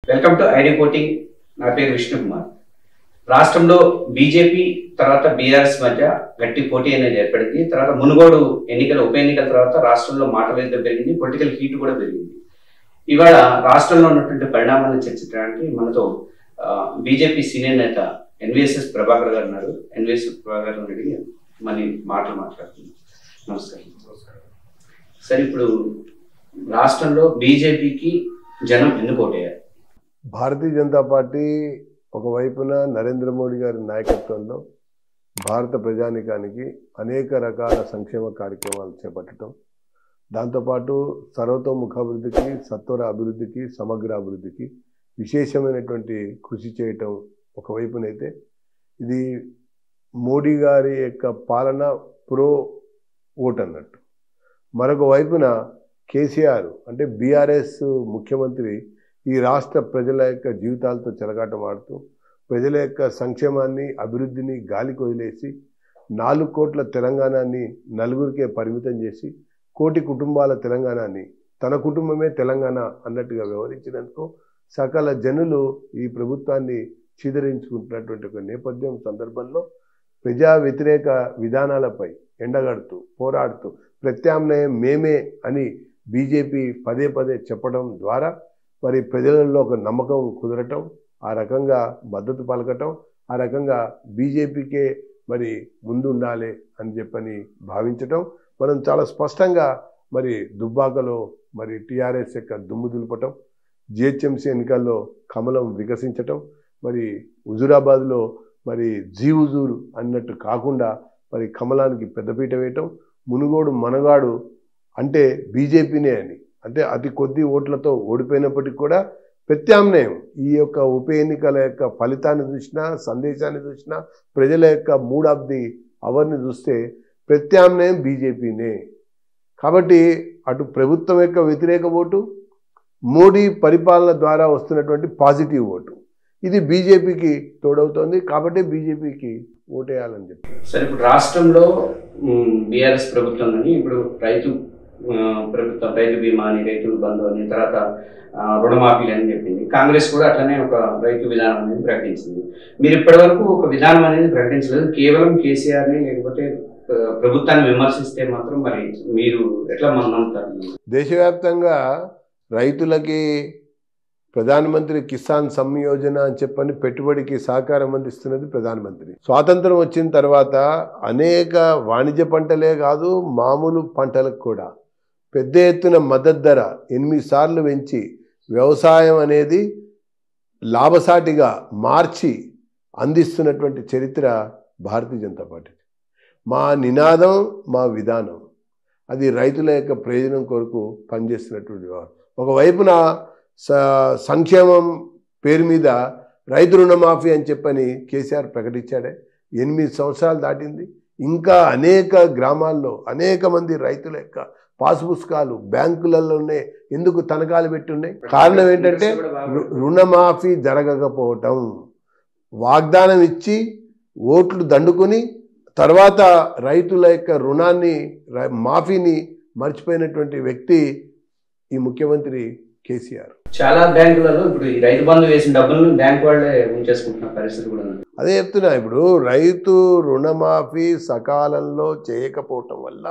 Welcome to I reporting నా పేరు విష్ణుకుమార్ రాష్ట్రంలో బీజేపీ తర్వాత బీఆర్ఎస్ మధ్య గట్టి పోటీ అనేది ఏర్పడింది తర్వాత మునుగోడు ఎన్నికల ఉప ఎన్నికల తర్వాత రాష్ట్రంలో మాటల యుద్ధం పెరిగింది పొలిటికల్ హీట్ కూడా పెరిగింది ఇవాళ రాష్ట్రంలో ఉన్నటువంటి పరిణామాలను చర్చించడానికి మనతో బీజేపీ సీనియర్ నేత ఎన్విఎస్ఎస్ ప్రభాకర్ గారు ఉన్నారు ఎన్విఎస్ ప్రభాకర్ గారిని అడిగి మన మాటలు మాట్లాడుతున్నాం నమస్కారం సార్ ఇప్పుడు రాష్ట్రంలో బీజేపీకి జనం ఎందుకు ఓటేయారు భారతీయ జనతా పార్టీ ఒకవైపున నరేంద్ర మోడీ గారి నాయకత్వంలో భారత ప్రజానికానికి అనేక రకాల సంక్షేమ కార్యక్రమాలు చేపట్టడం దాంతోపాటు సర్వతోముఖాభివృద్ధికి సత్వర అభివృద్ధికి సమగ్ర అభివృద్ధికి విశేషమైనటువంటి కృషి చేయటం ఒకవైపునైతే ఇది మోడీ గారి యొక్క పాలన ప్రో ఓట్ అన్నట్టు మరొక వైపున కేసీఆర్ అంటే బీఆర్ఎస్ ముఖ్యమంత్రి ఈ రాష్ట్ర ప్రజల యొక్క జీవితాలతో చెలగాటమాడుతూ ప్రజల యొక్క సంక్షేమాన్ని అభివృద్ధిని గాలికి వదిలేసి నాలుగు కోట్ల తెలంగాణని నలుగురికే పరిమితం చేసి కోటి కుటుంబాల తెలంగాణని తన కుటుంబమే తెలంగాణ అన్నట్టుగా వ్యవహరించినందుకు సకల జనులు ఈ ప్రభుత్వాన్ని చీదరించుకుంటున్నటువంటి ఒక నేపథ్యం సందర్భంలో ప్రజా వ్యతిరేక విధానాలపై ఎండగడుతూ పోరాడుతూ ప్రత్యామ్నాయం మేమే అని బీజేపీ పదే పదే చెప్పడం ద్వారా మరి ప్రజలలో ఒక నమ్మకం కుదరటం ఆ రకంగా మద్దతు పలకటం ఆ రకంగా బీజేపీకే మరి ముందు ఉండాలి అని చెప్పని భావించటం మనం చాలా స్పష్టంగా మరి దుబ్బాకలో మరి టీఆర్ఎస్ యొక్క దుమ్ము దులపటం జిహెచ్ఎంసీ ఎన్నికల్లో కమలం వికసించటం మరి హుజురాబాద్లో మరి జీ హుజూర్ అన్నట్టు కాకుండా మరి కమలానికి పెద్దపీట వేయటం మునుగోడు మనగాడు అంటే బీజేపీనే అని అంటే అతి కొద్ది ఓట్లతో ఓడిపోయినప్పటికీ కూడా ప్రత్యామ్నాయం ఈ యొక్క ఉప ఎన్నికల యొక్క ఫలితాన్ని చూసినా సందేశాన్ని చూసినా ప్రజల యొక్క మూడ్ ఆఫ్ ది అవర్ని చూస్తే ప్రత్యామ్నాయం బీజేపీనే కాబట్టి అటు ప్రభుత్వం యొక్క వ్యతిరేక ఓటు మోడీ పరిపాలన ద్వారా వస్తున్నటువంటి పాజిటివ్ ఓటు ఇది బీజేపీకి తోడవుతోంది కాబట్టి బీజేపీకి ఓటేయాలని చెప్పి సార్ ఇప్పుడు రాష్ట్రంలో బీఆర్ఎస్ ప్రభుత్వం అని ఇప్పుడు రైతు ఆ, ప్రభుత్వం రైతు బీమా అని రైతు బంధు అని తర్వాత ఆ, రుణమాఫీలు అని చెప్పింది కాంగ్రెస్ కూడా అట్లనే ఒక రైతు విధానం అనేది ప్రకటించింది మీరు ఇప్పటివరకు ఒక విధానం అనేది ప్రకటించలేదు కేవలం కేసీఆర్ని లేకపోతే ఆ, ప్రభుత్వాన్ని విమర్శిస్తే మాత్రం మరి మీరు ఎట్లా మనం నమ్ముతారు దేశవ్యాప్తంగా రైతులకి ప్రధానమంత్రి కిసాన్ సంయోజన అని చెప్పని పెట్టుబడికి సహకారం అందిస్తున్నది ప్రధానమంత్రి స్వాతంత్రం వచ్చిన తర్వాత అనేక వాణిజ్య పంటలే కాదు మామూలు పంటలకు కూడా పెద్ద ఎత్తున మద్దతు ధర ఎనిమిది సార్లు పెంచి వ్యవసాయం అనేది లాభసాటిగా మార్చి అందిస్తున్నటువంటి చరిత్ర భారతీయ జనతా పార్టీ మా నినాదం మా విధానం అది రైతుల యొక్క ప్రయోజనం కొరకు పనిచేస్తున్నటువంటి వ్యవహారం ఒకవైపున స సంక్షేమం పేరు మీద రైతు రుణమాఫీ అని చెప్పని కేసీఆర్ ప్రకటించాడే ఎనిమిది సంవత్సరాలు దాటింది ఇంకా అనేక గ్రామాల్లో అనేక మంది రైతుల యొక్క పాస్ పుస్తకాలు బ్యాంకులలోనే ఎందుకు తనఖాలు పెట్టి ఉన్నాయి కారణం ఏంటంటే రు- రుణమాఫీ జరగకపోవటం వాగ్దానం ఇచ్చి ఓట్లు దండుకొని తర్వాత రైతుల యొక్క రుణాన్ని ర- మాఫీని మర్చిపోయినటువంటి వ్యక్తి ఈ ముఖ్యమంత్రి కేసీఆర్ చాలా బ్యాంకులలో ఇప్పుడు ఈ రైతు బంధు వేసిన డబ్బులను బ్యాంక్ వాళ్ళే ఉంచేసుకుంటున్న పరిస్థితి కూడా ఉంది అదే చెప్తున్నా ఇప్పుడు రైతు రుణమాఫీ సకాలంలో చేయకపోవటం వల్ల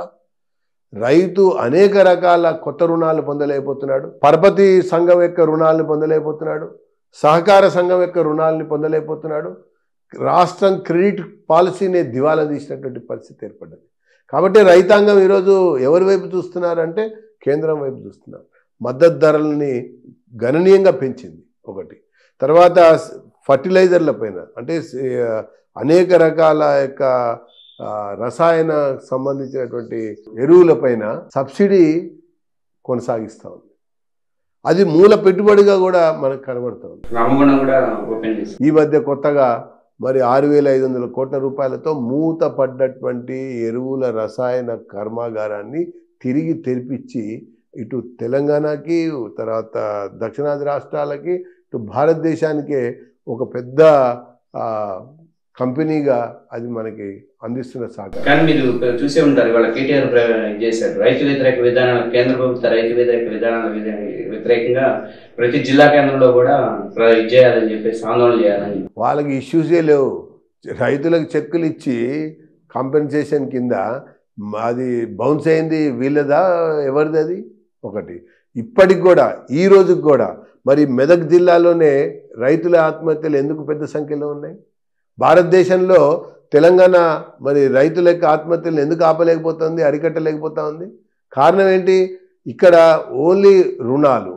రైతు అనేక రకాల కొత్త రుణాలు పొందలేకపోతున్నాడు పరపతి సంఘం యొక్క రుణాలను పొందలేకపోతున్నాడు సహకార సంఘం యొక్క రుణాలని పొందలేకపోతున్నాడు రాష్ట్రం క్రెడిట్ పాలసీనే దివాలా తీసినటువంటి పరిస్థితి ఏర్పడ్డది కాబట్టి రైతాంగం ఈరోజు ఎవరి వైపు చూస్తున్నారంటే కేంద్రం వైపు చూస్తున్నారు మద్దతు ధరలని గణనీయంగా పెంచింది ఒకటి తర్వాత ఫర్టిలైజర్ల పైన అంటే స- అనేక రకాల యొక్క ఆ, రసాయన సంబంధించినటువంటి ఎరువుల పైన సబ్సిడీ కొనసాగిస్తూ ఉంది అది మూల పెట్టుబడిగా కూడా మనకు కనబడుతుంది రామగుండం కూడా ఓపెన్ చేసి ఈ మధ్య కొత్తగా మరి ఆరు వేల ఐదు వందల కోట్ల రూపాయలతో మూత పడ్డటువంటి ఎరువుల రసాయన కర్మాగారాన్ని తిరిగి తెరిపించి ఇటు తెలంగాణకి తర్వాత దక్షిణాది రాష్ట్రాలకి ఇటు భారతదేశానికే ఒక పెద్ద ఆ, కంపెనీగా అది మనకి అందిస్తున్న సహకారం కానీ మీరు చూసే ఉంటారు ఇవాళ కేటీఆర్ ప్ర- ఇది చేశారు రైతు వ్యతిరేక విధానాలు కేంద్ర ప్రభుత్వ రైతు వ్యతిరేక విధానాల విధ- వ్యతిరేకంగా ప్రతి జిల్లా కేంద్రంలో కూడా ప్ర- ఇది చేయాలని చెప్పేసి ఆందోళన చేయాలని వాళ్ళకి ఇష్యూసే లేవు రైతులకు చెక్కులు ఇచ్చి కాంపెన్సేషన్ కింద మ- అది బౌన్స్ అయింది వీళ్ళదా ఎవరిది అది ఒకటి ఇప్పటికి కూడా ఈ రోజుకి కూడా మరి మెదక్ జిల్లాలోనే రైతుల ఆత్మహత్యలు ఎందుకు పెద్ద సంఖ్యలో ఉన్నాయి భారతదేశంలో తెలంగాణ మరి రైతుల యొక్క ఆత్మహత్యలను ఎందుకు ఆపలేకపోతుంది అరికట్టలేకపోతా ఉంది కారణం ఏంటి ఇక్కడ ఓన్లీ రుణాలు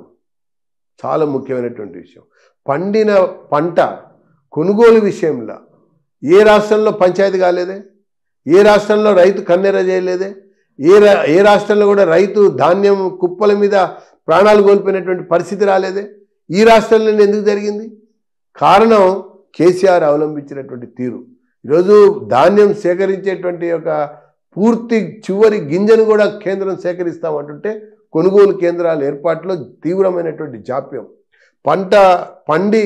చాలా ముఖ్యమైనటువంటి విషయం పండిన పంట కొనుగోలు విషయంలో ఏ రాష్ట్రంలో పంచాయతీ కాలేదే ఏ రాష్ట్రంలో రైతు కన్నెర చేయలేదే ఏ రా ఏ రాష్ట్రంలో కూడా రైతు ధాన్యం కుప్పల మీద ప్రాణాలు కోల్పోయినటువంటి పరిస్థితి రాలేదే ఈ రాష్ట్రంలో ఎందుకు జరిగింది కారణం కేసీఆర్ అవలంబించినటువంటి తీరు ఈరోజు ధాన్యం సేకరించేటువంటి ఒక పూర్తి చివరి గింజను కూడా కేంద్రం సేకరిస్తామంటుంటే కొనుగోలు కేంద్రాల ఏర్పాటులో తీవ్రమైనటువంటి జాప్యం పంట పండి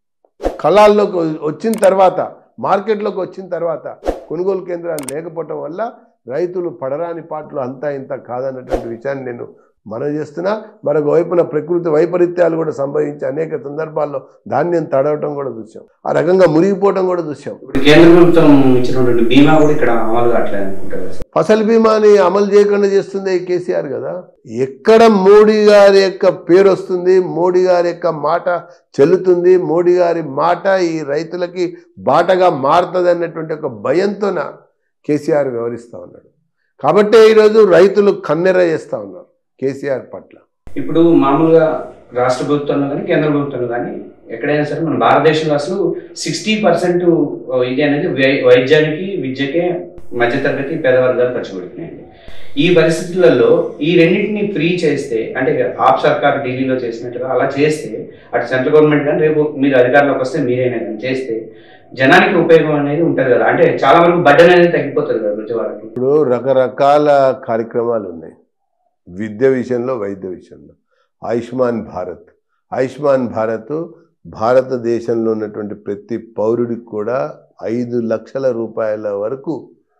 కళాల్లోకి వచ్చిన తర్వాత మార్కెట్లోకి వచ్చిన తర్వాత కొనుగోలు కేంద్రాలు లేకపోవటం వల్ల రైతులు పడరాని పాటలు అంతా ఇంత కాదన్నటువంటి విషయాన్ని నేను మనం చేస్తున్నా మరొక వైపున ప్రకృతి వైపరీత్యాలు కూడా సంభవించి అనేక సందర్భాల్లో ధాన్యం తడవటం కూడా చూసాం ఆ రకంగా మురిగిపోవటం కూడా చూసాం ఇప్పుడు కేంద్ర ప్రభుత్వం ఇచ్చినటువంటి బీమా కూడా ఇక్కడ అమలు కావట్లేదు అనుకుంటారు సార్ ఫసల్ బీమాని అమలు చేయకుండా చేస్తుంది ఈ కేసీఆర్ కదా ఎక్కడ మోడీ గారి యొక్క పేరు వస్తుంది మోడీ గారి యొక్క మాట చెల్లుతుంది మోడీ గారి మాట ఈ రైతులకి బాటగా మారుతుంది అన్నటువంటి ఒక భయంతోన కేసీఆర్ వ్యవహరిస్తూ ఉన్నాడు కాబట్టే ఈరోజు రైతులు కన్నెర చేస్తూ ఉన్నారు కేసీఆర్ పట్ల ఇప్పుడు మామూలుగా రాష్ట్ర ప్రభుత్వంలో కానీ కేంద్ర ప్రభుత్వంలో కానీ ఎక్కడైనా సరే మన భారతదేశంలో అసలు సిక్స్టీ పర్సెంట్ ఇది అనేది వై- వైద్యానికి విద్యకే మధ్యతరగతి పేద వర్గాలు ఖర్చు పెడుతున్నాయండి ఈ పరిస్థితులలో ఈ రెండింటిని ఫ్రీ చేస్తే అంటే ఆప్ సర్కార్ ఢిల్లీలో చేసినట్టుగా అలా చేస్తే అటు సెంట్రల్ గవర్నమెంట్ కానీ రేపు మీరు అధికారంలోకి వస్తే మీరైనా కానీ చేస్తే జనానికి ఉపయోగం అనేది ఉంటుంది కదా అంటే చాలా వరకు బడ్డన్ అనేది తగ్గిపోతుంది కదా ప్రతి వాళ్ళకి ఇప్పుడు రకరకాల కార్యక్రమాలు ఉన్నాయి విద్య విషయంలో వైద్య విషయంలో ఆయుష్మాన్ భారత్ ఆయుష్మాన్ భారత్ భారతదేశంలో ఉన్నటువంటి ప్రతి పౌరుడికి కూడా ఐదు లక్షల రూపాయల వరకు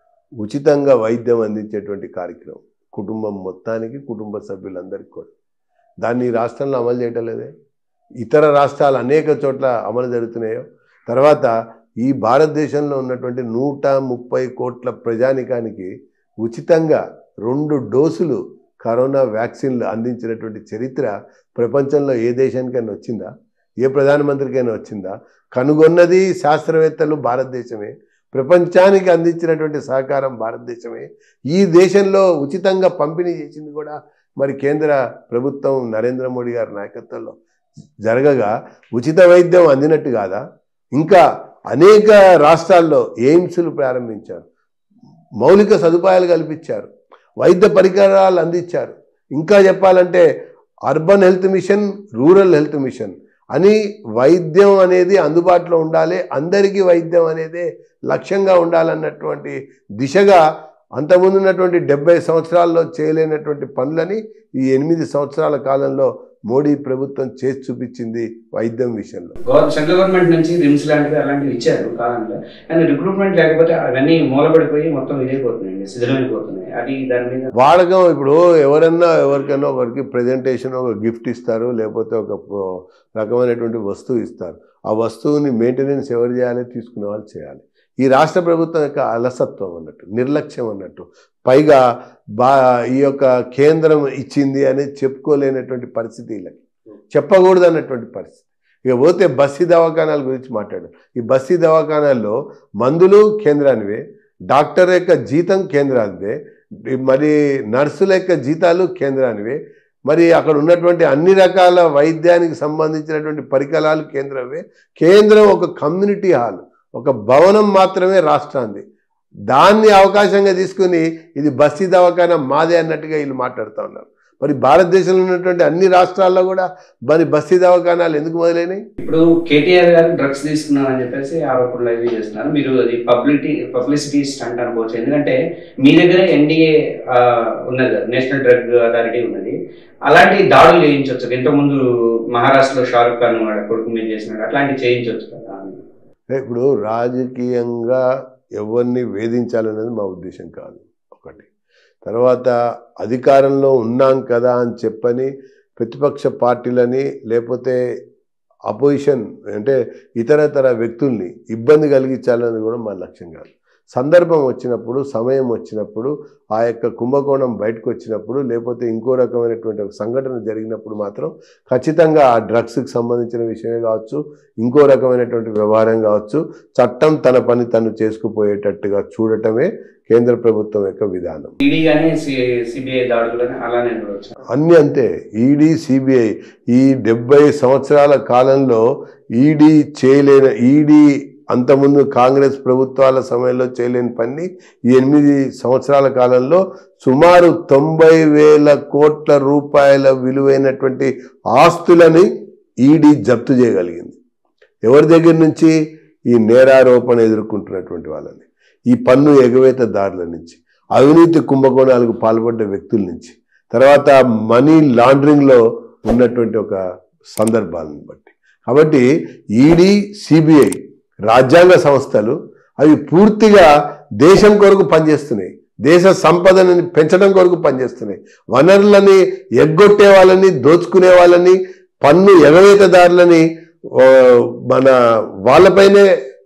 ఉచితంగా వైద్యం అందించేటువంటి కార్యక్రమం కుటుంబం మొత్తానికి కుటుంబ సభ్యులందరికీ కూడా దాన్ని ఈ రాష్ట్రంలో అమలు చేయటం లేదే ఇతర రాష్ట్రాలు అనేక చోట్ల అమలు జరుగుతున్నాయో తర్వాత ఈ భారతదేశంలో ఉన్నటువంటి నూట ముప్పై కోట్ల ప్రజానికానికి ఉచితంగా రెండు డోసులు కరోనా వ్యాక్సిన్లు అందించినటువంటి చరిత్ర ప్రపంచంలో ఏ దేశానికైనా వచ్చిందా ఏ ప్రధానమంత్రికైనా వచ్చిందా కనుగొన్నది శాస్త్రవేత్తలు భారతదేశమే ప్రపంచానికి అందించినటువంటి సహకారం భారతదేశమే ఈ దేశంలో ఉచితంగా పంపిణీ చేసింది కూడా మరి కేంద్ర ప్రభుత్వం నరేంద్ర మోడీ గారి నాయకత్వంలో జరగగా ఉచిత వైద్యం అందినట్టు కాదా ఇంకా అనేక రాష్ట్రాల్లో ఎయిమ్స్లు ప్రారంభించారు మౌలిక సదుపాయాలు కల్పించారు వైద్య పరికరాలు అందించారు ఇంకా చెప్పాలంటే urban health mission rural health mission అని వైద్యం అనేది అందుబాటులో ఉండాలి అందరికీ వైద్యం అనేది లక్ష్యంగా ఉండాలన్నటువంటి దిశగా అంతకుముందు ఉన్నటువంటి డెబ్బై సంవత్సరాల్లో చేయలేనటువంటి పనులని ఈ ఎనిమిది సంవత్సరాల కాలంలో మోడీ ప్రభుత్వం చేసి చూపించింది వైద్యం విషయంలో గవర్ సెంట్రల్ గవర్నమెంట్ నుంచి రిమ్స్ లాంటివి అలాంటివి ఇచ్చారు కాలంలో కానీ రిక్రూట్మెంట్ లేకపోతే అవన్నీ మూలపడిపోయి మొత్తం ఇదైపోతున్నాయండి శిథిలమైపోతున్నాయి అది దాని మీద వాడకం ఇప్పుడు ఎవరన్నా ఎవరికైనా ఒకరికి ప్రజెంటేషన్ ఒక గిఫ్ట్ ఇస్తారు లేకపోతే ఒక ప- రకమైనటువంటి వస్తువు ఇస్తారు ఆ వస్తువుని మెయింటెనెన్స్ ఎవరు చేయాలి తీసుకునే వాళ్ళు చేయాలి ఈ రాష్ట్ర ప్రభుత్వం యొక్క అలసత్వం అన్నట్టు నిర్లక్ష్యం అన్నట్టు పైగా బా ఈ యొక్క కేంద్రం ఇచ్చింది అనేది చెప్పుకోలేనటువంటి పరిస్థితి వీళ్ళకి చెప్పకూడదు అన్నటువంటి పరిస్థితి ఇక పోతే బస్సీ దవాఖానాల గురించి మాట్లాడు ఈ బస్సీ దవాఖానాల్లో మందులు కేంద్రానివే డాక్టర్ యొక్క జీతం కేంద్రానిదే మరి నర్సుల యొక్క జీతాలు కేంద్రానివే మరి అక్కడ ఉన్నటువంటి అన్ని రకాల వైద్యానికి సంబంధించినటువంటి పరికరాలు కేంద్రమే కేంద్రం ఒక కమ్యూనిటీ హాల్ ఒక భవనం మాత్రమే రాష్ట్రాంది దాన్ని అవకాశంగా తీసుకుని ఇది బస్తీ దవాఖానా మాదే అన్నట్టుగా వీళ్ళు మాట్లాడుతూ ఉన్నారు మరి భారతదేశంలో ఉన్నటువంటి అన్ని రాష్ట్రాల్లో కూడా మరి బస్తీ దవాఖానాలు ఎందుకు మొదలైనవి ఇప్పుడు కేటీఆర్ గారు డ్రగ్స్ తీసుకున్నారని చెప్పేసి ఆరోపణలు అవి చేస్తున్నారు మీరు అది పబ్లిటీ పబ్లిసిటీ స్టంట్ అనుకోవచ్చు ఎందుకంటే మీ దగ్గర ఎన్డీఏ ఉన్నది కదా నేషనల్ డ్రగ్ అథారిటీ ఉన్నది అలాంటి దాడులు చేయించవచ్చు ఇంతకుముందు మహారాష్ట్రలో షారుఖ్ ఖాన్ వాళ్ళ కొడుకు మీద చేసినాడు అట్లాంటివి చేయించవచ్చు కదా ఇప్పుడు రాజకీయంగా ఎవరిని వేధించాలనేది మా ఉద్దేశం కాదు ఒకటి తర్వాత అధికారంలో ఉన్నాం కదా అని చెప్పని ప్రతిపక్ష పార్టీలని లేకపోతే అపోజిషన్ అంటే ఇతరతర వ్యక్తుల్ని ఇబ్బంది కలిగించాలనేది కూడా మా లక్ష్యం కాదు సందర్భం వచ్చినప్పుడు సమయం వచ్చినప్పుడు ఆ యొక్క కుంభకోణం బయటకు వచ్చినప్పుడు లేకపోతే ఇంకో రకమైనటువంటి ఒక సంఘటన జరిగినప్పుడు మాత్రం ఖచ్చితంగా ఆ డ్రగ్స్కి సంబంధించిన విషయమే కావచ్చు ఇంకో రకమైనటువంటి వ్యవహారం కావచ్చు చట్టం తన పని తను చేసుకుపోయేటట్టుగా చూడటమే కేంద్ర ప్రభుత్వం యొక్క విధానం ఈడీ కానీ సిబిఐ దాడులని అలానే చూడవచ్చు అన్నీ అంతే ఈడీ సిబిఐ ఈ డెబ్బై సంవత్సరాల కాలంలో ఈడీ చేయలేని ఈడీ అంతకుముందు కాంగ్రెస్ ప్రభుత్వాల సమయంలో చేయలేని పని ఈ ఎనిమిది సంవత్సరాల కాలంలో సుమారు తొంభై వేల కోట్ల రూపాయల విలువైనటువంటి ఆస్తులని ఈడీ జప్తు చేయగలిగింది ఎవరి దగ్గర నుంచి ఈ నేరారోపణ ఎదుర్కొంటున్నటువంటి వాళ్ళని ఈ పన్ను ఎగవేతదారుల నుంచి అవినీతి కుంభకోణాలకు పాల్పడ్డ వ్యక్తుల నుంచి తర్వాత మనీ లాండరింగ్లో ఉన్నటువంటి ఒక సందర్భాలను బట్టి కాబట్టి ఈడీ సిబిఐ రాజ్యాంగ సంస్థలు అవి పూర్తిగా దేశం కొరకు పనిచేస్తున్నాయి దేశ సంపదను పెంచడం కొరకు పనిచేస్తున్నాయి వనరులని ఎగ్గొట్టే వాళ్ళని దోచుకునే వాళ్ళని పన్ను ఎగవేతదారులని ఆ, మన వాళ్ళపైనే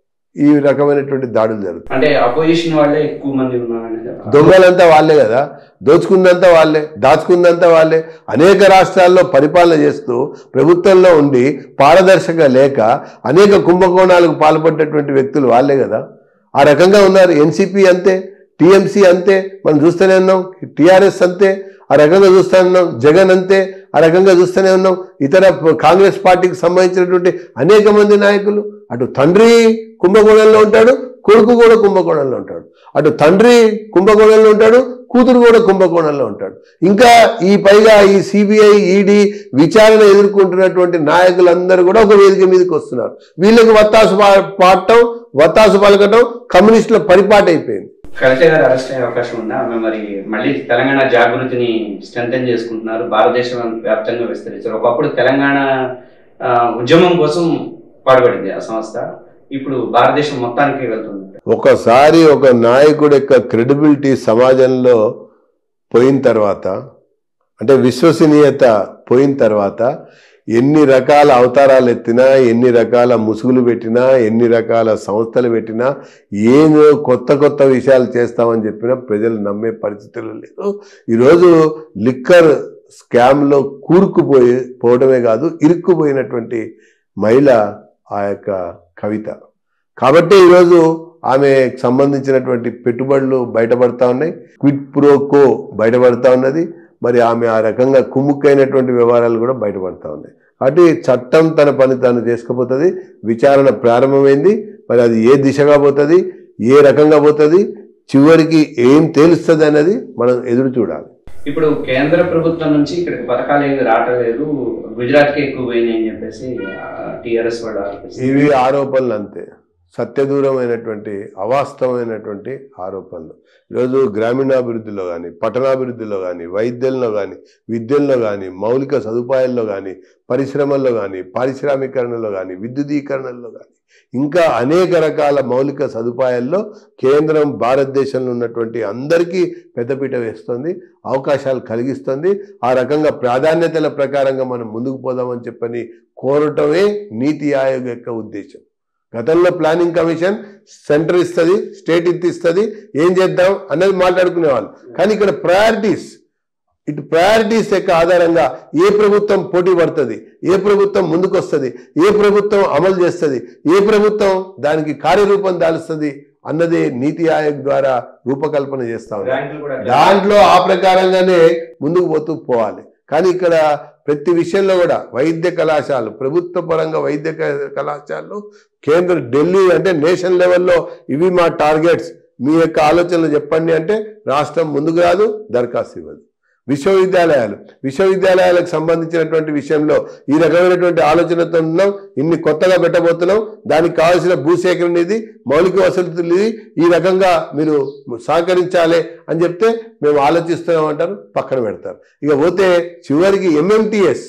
ఈ రకమైనటువంటి దాడులు జరుగుతాయి అంటే అపోజిషన్ వాళ్ళే ఎక్కువ మంది ఉన్నారనేది దొంగలంతా వాళ్ళే కదా దోచుకుందంతా వాళ్ళే దాచుకుందంతా వాళ్ళే అనేక రాష్ట్రాల్లో పరిపాలన చేస్తూ ప్రభుత్వంలో ఉండి పారదర్శక లేక అనేక కుంభకోణాలకు పాల్పడ్డటువంటి వ్యక్తులు వాళ్ళే కదా ఆ రకంగా ఉన్నారు ఎన్సిపి అంతే టిఎంసి అంతే మనం చూస్తూనే ఉన్నాం టిఆర్ఎస్ అంతే ఆ రకంగా చూస్తూనే ఉన్నాం జగన్ అంతే ఆ రకంగా చూస్తూనే ఉన్నాం ఇతర కాంగ్రెస్ పార్టీకి సంబంధించినటువంటి అనేక మంది నాయకులు అటు తండ్రి కుంభకోణంలో ఉంటాడు కొడుకు కూడా కుంభకోణంలో ఉంటాడు అటు తండ్రి కుంభకోణంలో ఉంటాడు కూతురు కూడా కుంభకోణంలో ఉంటాడు ఇంకా ఈ పైగా ఈ సిబిఐ ఈడీ విచారణ ఎదుర్కొంటున్నటువంటి నాయకులందరూ కూడా ఒక వేదిక మీదకి వస్తున్నారు వీళ్ళకి వత్తాసు పా- పాడటం వత్తాసు పలకటం కమ్యూనిస్టుల పరిపాటి అయిపోయింది కవిత గారు అరెస్ట్ అయ్యే అవకాశం ఉందా ఆమె మరి మళ్ళీ తెలంగాణ జాగృతిని స్ట్రెంథన్ చేసుకుంటున్నారు భారతదేశం వ్యాప్తంగా విస్తరించారు ఒకప్పుడు తెలంగాణ ఆ, ఉద్యమం కోసం పాటుపడింది ఆ సంస్థ ఇప్పుడు భారతదేశం మొత్తానికి వెళ్తుంది ఒకసారి ఒక నాయకుడి యొక్క క్రెడిబిలిటీ సమాజంలో పోయిన తర్వాత అంటే విశ్వసనీయత పోయిన తర్వాత ఎన్ని రకాల అవతారాలు ఎత్తినా ఎన్ని రకాల ముసుగులు పెట్టినా ఎన్ని రకాల సంస్థలు పెట్టినా ఏదో కొత్త కొత్త విషయాలు చేస్తామని చెప్పినా ప్రజలు నమ్మే పరిస్థితులు లేదు ఈరోజు లిక్కర్ స్కామ్లో కూరుకుపోయి పోవడమే కాదు ఇరుక్కుపోయినటువంటి మహిళ ఆ యొక్క కవిత కాబట్టి ఈరోజు ఆమెకు సంబంధించినటువంటి పెట్టుబడులు బయటపడతా ఉన్నాయి క్విట్ ప్రోకో బయటపడతా ఉన్నది మరి ఆమె ఆ రకంగా కుమ్ముక్కైనటువంటి వ్యవహారాలు కూడా బయటపడతా ఉన్నాయి కాబట్టి చట్టం తన పని తాను చేసుకుపోతుంది విచారణ ప్రారంభమైంది మరి అది ఏ దిశగా పోతుంది ఏ రకంగా పోతుంది చివరికి ఏం తేలుస్తుంది అనేది మనం ఎదురు చూడాలి ఇప్పుడు కేంద్ర ప్రభుత్వం నుంచి ఇక్కడికి పథకాలు ఏమి రావట్లేదు గుజరాత్కి ఎక్కువ పోయినాయి అని చెప్పేసి టిఆర్ఎస్ వాళ్ళు ఆరోపిస్తారు. ఇవి ఆరోపణలు అంతే సత్యదూరమైనటువంటి అవాస్తవమైనటువంటి ఆరోపణలు ఈరోజు గ్రామీణాభివృద్ధిలో కానీ పట్టణాభివృద్ధిలో కానీ వైద్యంలో కానీ విద్యల్లో కానీ మౌలిక సదుపాయాల్లో కానీ పరిశ్రమల్లో కానీ పారిశ్రామీకరణలో కానీ విద్యుదీకరణలో కానీ ఇంకా అనేక రకాల మౌలిక సదుపాయాల్లో కేంద్రం భారతదేశంలో ఉన్నటువంటి అందరికీ పెద్దపీట వేస్తుంది అవకాశాలు కలిగిస్తుంది ఆ రకంగా ప్రాధాన్యతల ప్రకారంగా మనం ముందుకు పోదామని చెప్పని కోరటమే నీతి ఆయోగ్ యొక్క ఉద్దేశం గతంలో ప్లానింగ్ కమిషన్ సెంటర్ ఇస్తుంది స్టేట్ ఇది ఇస్తుంది ఏం చేద్దాం అన్నది మాట్లాడుకునేవాళ్ళు కానీ ఇక్కడ ప్రయారిటీస్ ఇటు ప్రయారిటీస్ యొక్క ఆధారంగా ఏ ప్రభుత్వం పోటీ పడుతుంది ఏ ప్రభుత్వం ముందుకు వస్తుంది ఏ ప్రభుత్వం అమలు చేస్తుంది ఏ ప్రభుత్వం దానికి కార్యరూపం దాలుస్తుంది అన్నది నీతి ఆయోగ్ ద్వారా రూపకల్పన చేస్తా ఉన్నారు బ్యాంకులు కూడా దాంట్లో ఆ ప్రకారంగానే ముందుకు పోతూ పోవాలి కానీ ఇక్కడ ప్రతి విషయంలో కూడా వైద్య కళాశాలలు ప్రభుత్వ పరంగా వైద్య క- కళాశాలలు కేంద్ర ఢిల్లీ అంటే నేషన్ లెవెల్లో ఇవి మా టార్గెట్స్ మీ యొక్క ఆలోచనలు చెప్పండి అంటే రాష్ట్రం ముందుకు రాదు దరఖాస్తు ఇవ్వదు విశ్వవిద్యాలయాలు విశ్వవిద్యాలయాలకు సంబంధించినటువంటి విషయంలో ఈ రకమైనటువంటి ఆలోచనతో ఉన్నాం ఇన్ని కొత్తగా పెట్టబోతున్నాం దానికి కావాల్సిన భూసేకరణ ఇది మౌలిక వసతులు ఇది ఈ రకంగా మీరు సహకరించాలి అని చెప్తే మేము ఆలోచిస్తున్నాం అంటారు పక్కన పెడతారు ఇక పోతే చివరికి ఎంఎంటిఎస్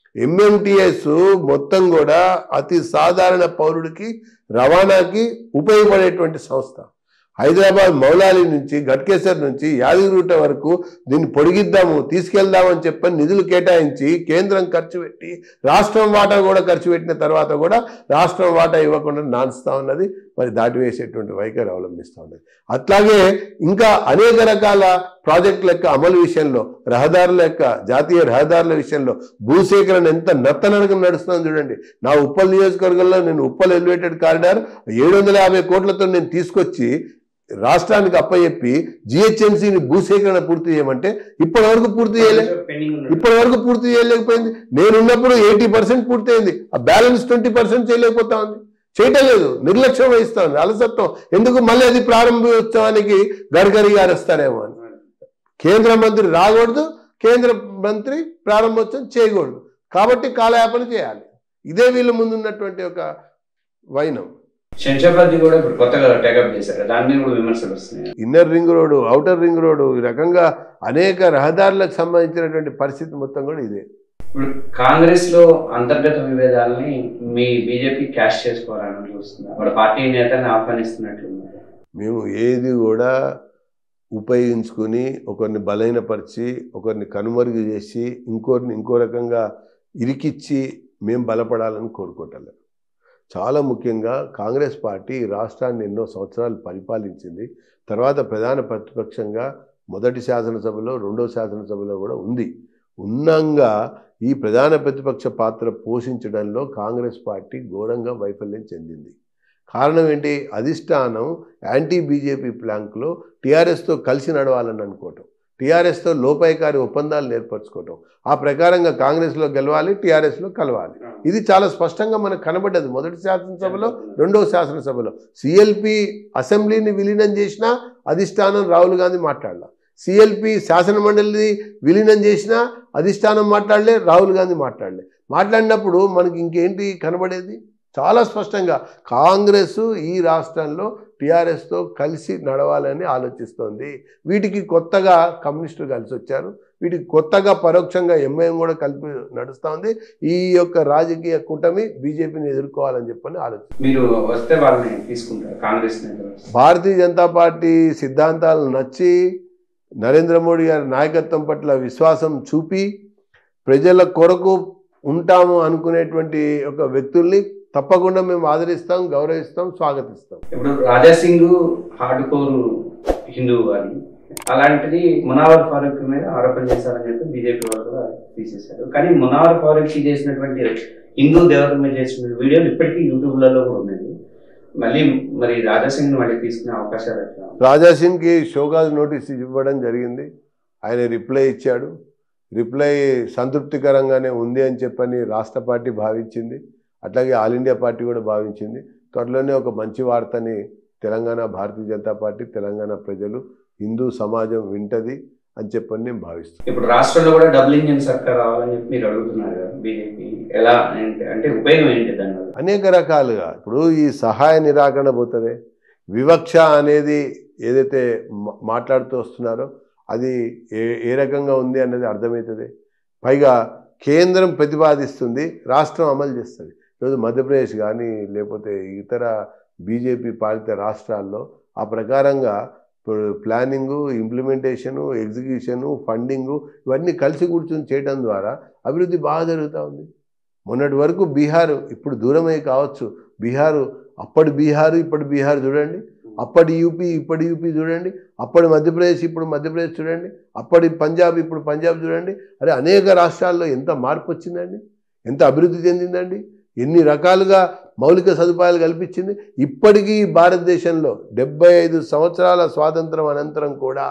ఎంఎంటిఎస్ మొత్తం కూడా అతి సాధారణ పౌరుడికి రవాణాకి ఉపయోగపడేటువంటి సంస్థ హైదరాబాద్ మౌలాలి నుంచి గట్కేసర్ నుంచి యాదగిరిగుట్ట వరకు దీన్ని పొడిగిద్దాము తీసుకెళ్దామని చెప్పని నిధులు కేటాయించి కేంద్రం ఖర్చు పెట్టి రాష్ట్రం వాటా కూడా ఖర్చు పెట్టిన తర్వాత కూడా రాష్ట్రం వాటా ఇవ్వకుండా నాన్స్తా ఉన్నది మరి దాటివేసేటువంటి వైఖరి అవలంబిస్తూ ఉన్నది అట్లాగే ఇంకా అనేక రకాల ప్రాజెక్టుల యొక్క అమలు విషయంలో రహదారుల యొక్క జాతీయ రహదారుల విషయంలో భూసేకరణ ఎంత నత్తనడకం నడుస్తుందో చూడండి నా ఉప్పల్ నియోజకవర్గంలో నేను ఉప్పల్ ఎలివేటెడ్ కారిడార్ ఏడు వందల యాభై కోట్లతో నేను తీసుకొచ్చి రాష్ట్రానికి అప్పచెప్పి జిహెచ్ఎంసీని భూసేకరణ పూర్తి చేయమంటే ఇప్పటి వరకు పూర్తి చేయలే పెండింగ్ ఉన్నది. ఇప్పటి వరకు పూర్తి చేయలేకపోయింది నేను ఉన్నప్పుడు ఎయిటీ పర్సెంట్ పూర్తి అయింది ఆ బ్యాలెన్స్ ట్వంటీ పర్సెంట్ చేయలేకపోతా ఉంది చేయటం లేదు నిర్లక్ష్యం వహిస్తా ఉంది అలసత్వం ఎందుకు మళ్ళీ అది ప్రారంభోత్సవానికి గడ్కరీ గారు వస్తారేమో అని కేంద్ర మంత్రి రాకూడదు కేంద్ర మంత్రి ప్రారంభోత్సవం చేయకూడదు కాబట్టి కాలయాపన చేయాలి ఇదే వీళ్ళ ముందున్నటువంటి ఒక వైనం శంషాబాద్ కూడా ఇప్పుడు కొత్తగా టేకప్ చేశారు దాని మీద కూడా విమర్శలు వస్తున్నాయి inner ring road outer ring road ఈ రకంగా అనేక రహదారులకు సంబంధించినటువంటి పరిస్థితి మొత్తం కూడా ఇదే ఇప్పుడు కాంగ్రెస్ లో అంతర్గత విభేదాలని మీ బీజేపీ క్యాష్ చేసుకోవాలని చూస్తున్నారు వాళ్ళ పార్టీ నేతల్ని ఆహ్వానిస్తున్నట్లున్నారు మేము ఏది కూడా ఉపయోగించుకుని ఒకరిని బలహీనపరిచి ఒకరిని కనుమరుగు చేసి ఇంకోరిని ఇంకో రకంగా ఇరికిచ్చి మేము బలపడాలని కోరుకోవటలేదు చాలా ముఖ్యంగా కాంగ్రెస్ పార్టీ ఈ రాష్ట్రాన్ని ఎన్నో సంవత్సరాలు పరిపాలించింది తర్వాత ప్రధాన ప్రతిపక్షంగా మొదటి శాసనసభలో రెండో శాసనసభలో కూడా ఉంది ఉన్నంగా ఈ ప్రధాన ప్రతిపక్ష పాత్ర పోషించడంలో కాంగ్రెస్ పార్టీ ఘోరంగా వైఫల్యం చెందింది కారణం ఏంటి అధిష్టానం యాంటీ బీజేపీ ప్లాంక్లో టీఆర్ఎస్తో కలిసి నడవాలని అనుకోవటం టీఆర్ఎస్తో లోపాయకారి ఒప్పందాలు ఏర్పరచుకోవటం ఆ ప్రకారంగా కాంగ్రెస్లో గెలవాలి టీఆర్ఎస్లో కలవాలి ఇది చాలా స్పష్టంగా మనకు కనబడ్డది మొదటి శాసనసభలో రెండవ శాసనసభలో సిఎల్పి అసెంబ్లీని విలీనం చేసినా అధిష్టానం రాహుల్ గాంధీ మాట్లాడాల సిఎల్పి శాసన మండలిని విలీనం చేసినా అధిష్టానం మాట్లాడలే రాహుల్ గాంధీ మాట్లాడలే మాట్లాడినప్పుడు మనకి ఇంకేంటి కనబడేది చాలా స్పష్టంగా కాంగ్రెస్ ఈ రాష్ట్రంలో టీఆర్ఎస్తో కలిసి నడవాలని ఆలోచిస్తోంది వీటికి కొత్తగా కమ్యూనిస్టులు కలిసి వచ్చారు వీటికి కొత్తగా పరోక్షంగా ఎంఐఎం కూడా కలిపి నడుస్తోంది ఈ యొక్క రాజకీయ కూటమి బీజేపీని ఎదుర్కోవాలని చెప్పని ఆలోచన మీరు వస్తే వాళ్ళని తీసుకుంటారు కాంగ్రెస్ నేతలు భారతీయ జనతా పార్టీ సిద్ధాంతాలు నచ్చి నరేంద్ర మోడీ గారి నాయకత్వం పట్ల విశ్వాసం చూపి ప్రజల కొరకు ఉంటాము అనుకునేటువంటి ఒక వ్యక్తుల్ని తప్పకుండా మేము ఆదరిస్తాం గౌరవిస్తాం స్వాగతిస్తాం ఇప్పుడు రాజా సింగ్ హార్డ్ కోర్ హిందువు అని అలాంటిది మునావర్ ఫారూక్ మీద ఆరోపణ చేశారని చెప్పి బీజేపీ వాళ్ళు కూడా తీసేశారు కానీ మునావర్ ఫారూక్ చేసినటువంటి హిందూ దేవత మీద చేసిన వీడియోలు ఇప్పటికీ యూట్యూబ్లలో కూడా ఉన్నాయి మళ్ళీ మరి రాజా సింగ్ మళ్ళీ తీసుకునే అవకాశాలు ఎట్లా రాజా సింగ్కి షోకాజ్ నోటీస్ ఇవ్వడం జరిగింది ఆయన రిప్లై ఇచ్చాడు రిప్లై సంతృప్తికరంగానే ఉంది అని చెప్పని రాష్ట్ర పార్టీ భావించింది అట్లాగే ఆల్ ఇండియా పార్టీ కూడా భావించింది త్వరలోనే ఒక మంచి వార్తని తెలంగాణ భారతీయ జనతా పార్టీ తెలంగాణ ప్రజలు హిందూ సమాజం వింటది అని చెప్పని నేను భావిస్తున్నాను ఇప్పుడు రాష్ట్రంలో కూడా డబుల్ ఇంజిన్ సర్కార్ రావాలని చెప్పి మీరు అడుగుతున్నారు కదా బీజేపీ ఎలా ఏంటి అంటే ఉపయోగం ఏంటి దానివల్ల అనేక రకాలుగా ఇప్పుడు ఈ సహాయ నిరాకరణ పోతుంది వివక్ష అనేది ఏదైతే మా- మాట్లాడుతూ వస్తున్నారో అది ఏ ఏ రకంగా ఉంది అనేది అర్థమవుతుంది పైగా కేంద్రం ప్రతిపాదిస్తుంది రాష్ట్రం అమలు చేస్తుంది ఈరోజు మధ్యప్రదేశ్ కానీ లేకపోతే ఇతర బీజేపీ పాలిత రాష్ట్రాల్లో ఆ ప్రకారంగా ఇప్పుడు ప్లానింగు ఇంప్లిమెంటేషను ఎగ్జిక్యూషను ఫండింగు ఇవన్నీ కలిసి కూర్చొని చేయడం ద్వారా అభివృద్ధి బాగా జరుగుతూ ఉంది మొన్నటి వరకు బీహార్ ఇప్పుడు దూరమై కావచ్చు బీహారు అప్పటి బీహారు ఇప్పటి బీహార్ చూడండి అప్పటి యూపీ ఇప్పటి యూపీ చూడండి అప్పటి మధ్యప్రదేశ్ ఇప్పుడు మధ్యప్రదేశ్ చూడండి అప్పటి పంజాబ్ ఇప్పుడు పంజాబ్ చూడండి అరే అనేక రాష్ట్రాల్లో ఎంత మార్పు వచ్చిందండి ఎంత అభివృద్ధి చెందిందండి ఎన్ని రకాలుగా మౌలిక సదుపాయాలు కల్పించింది ఇప్పటికీ భారతదేశంలో డెబ్బై ఐదు సంవత్సరాల స్వాతంత్రం అనంతరం కూడా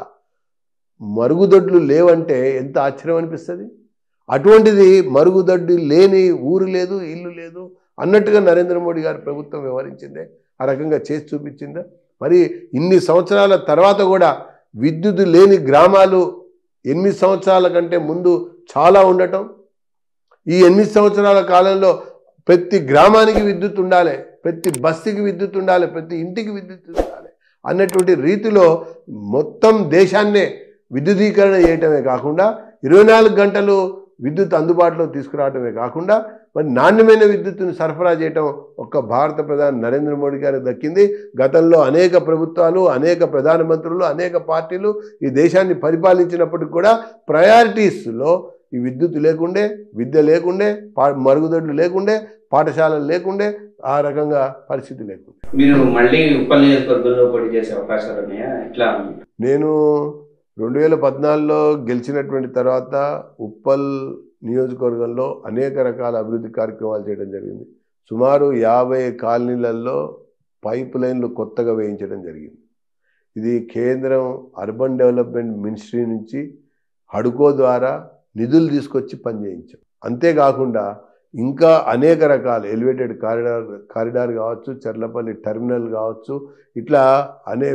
మరుగుదొడ్లు లేవంటే ఎంత ఆశ్చర్యం అనిపిస్తుంది అటువంటిది మరుగుదొడ్డి లేని ఊరు లేదు ఇల్లు లేదు అన్నట్టుగా నరేంద్ర మోడీ గారి ప్రభుత్వం వ్యవహరించిందే ఆ రకంగా చేసి చూపించిందా మరి ఇన్ని సంవత్సరాల తర్వాత కూడా విద్యుత్ లేని గ్రామాలు ఎనిమిది సంవత్సరాల కంటే ముందు చాలా ఉండటం ఈ ఎనిమిది సంవత్సరాల కాలంలో ప్రతి గ్రామానికి విద్యుత్ ఉండాలి ప్రతి బస్సుకి విద్యుత్ ఉండాలి ప్రతి ఇంటికి విద్యుత్ ఉండాలి అన్నటువంటి రీతిలో మొత్తం దేశాన్నే విద్యుదీకరణ చేయటమే కాకుండా ఇరవై నాలుగు గంటలు విద్యుత్ అందుబాటులో తీసుకురావడమే కాకుండా మరి నాణ్యమైన విద్యుత్తును సరఫరా చేయటం ఒక్క భారత ప్రధాని నరేంద్ర మోడీ గారికి దక్కింది గతంలో అనేక ప్రభుత్వాలు అనేక ప్రధానమంత్రులు అనేక పార్టీలు ఈ దేశాన్ని పరిపాలించినప్పటికి కూడా ప్రయారిటీస్లో ఈ విద్యుత్ లేకుండే విద్య లేకుండే పా మరుగుదొడ్లు లేకుండే పాఠశాలలు లేకుండే ఆ రకంగా పరిస్థితి లేకుండే మీరు మళ్ళీ ఉప్పల్ నియోజకవర్గంలో పోటీ చేసే అవకాశాలు ఉన్నాయా ఇట్లా నేను రెండు వేల పద్నాలుగులో గెలిచినటువంటి తర్వాత ఉప్పల్ నియోజకవర్గంలో అనేక రకాల అభివృద్ధి కార్యక్రమాలు చేయడం జరిగింది సుమారు యాభై కాలనీలలో పైప్ లైన్లు కొత్తగా వేయించడం జరిగింది ఇది కేంద్రం అర్బన్ డెవలప్మెంట్ మినిస్ట్రీ నుంచి హడుకో ద్వారా నిధులు తీసుకొచ్చి పనిచేయించాం అంతేకాకుండా ఇంకా అనేక రకాల ఎలివేటెడ్ కారిడార్ కారిడార్ కావచ్చు చర్లపల్లి టెర్మినల్ కావచ్చు ఇట్లా అనే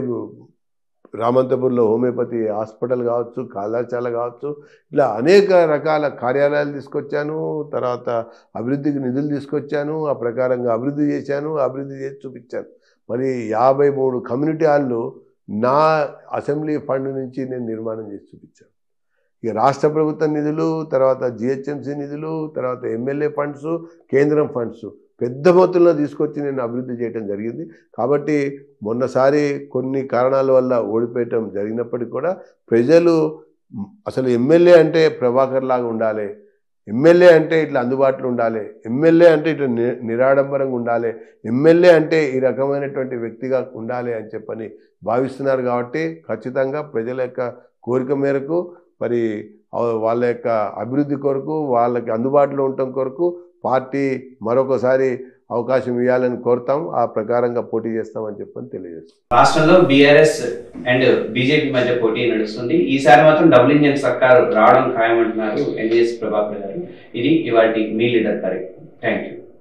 రామంతపూర్లో హోమియోపతి హాస్పిటల్ కావచ్చు కళాశాల కావచ్చు ఇట్లా అనేక రకాల కార్యాలయాలు తీసుకొచ్చాను తర్వాత అభివృద్ధికి నిధులు తీసుకొచ్చాను ఆ ప్రకారంగా అభివృద్ధి చేశాను అభివృద్ధి చేసి చూపించాను మరి యాభై మూడు కమ్యూనిటీ హాళ్ళు నా అసెంబ్లీ ఫండ్ నుంచి నేను నిర్మాణం చేసి చూపించాను ఇక రాష్ట్ర ప్రభుత్వ నిధులు తర్వాత జిహెచ్ఎంసీ నిధులు తర్వాత ఎమ్మెల్యే ఫండ్స్ కేంద్రం ఫండ్స్ పెద్ద మొత్తంలో తీసుకొచ్చి నేను అభివృద్ధి చేయడం జరిగింది కాబట్టి మొన్నసారి కొన్ని కారణాల వల్ల ఓడిపోయటం జరిగినప్పటికీ కూడా ప్రజలు మ్, అసలు ఎమ్మెల్యే అంటే ప్రభాకర్ లాగా ఉండాలి ఎమ్మెల్యే అంటే ఇట్లా అందుబాటులో ఉండాలి ఎమ్మెల్యే అంటే ఇట్లా ని- నిరాడంబరంగా ఉండాలి ఎమ్మెల్యే అంటే ఈ రకమైనటువంటి వ్యక్తిగా ఉండాలి అని చెప్పని భావిస్తున్నారు కాబట్టి ఖచ్చితంగా ప్రజల యొక్క కోరిక మేరకు మరి ఆ- వాళ్ళ యొక్క అభివృద్ధి కొరకు వాళ్ళకి అందుబాటులో ఉండటం కొరకు పార్టీ మరొకసారి అవకాశం ఇవ్వాలని కోరుతాం ఆ ప్రకారంగా పోటీ చేస్తామని చెప్పని తెలియజేస్తాం రాష్ట్రంలో బీఆర్ఎస్ అండ్ బీజేపీ మధ్య పోటీ నడుస్తుంది ఈసారి మాత్రం డబుల్ ఇంజన్ సర్కారు రావడం ఖాయమంటున్నారు ఎన్ఎస్ ప్రభాకర్ గారు ఇది ఇవాటి మీ లీడర్ కార్యక్రమం థ్యాంక్ యూ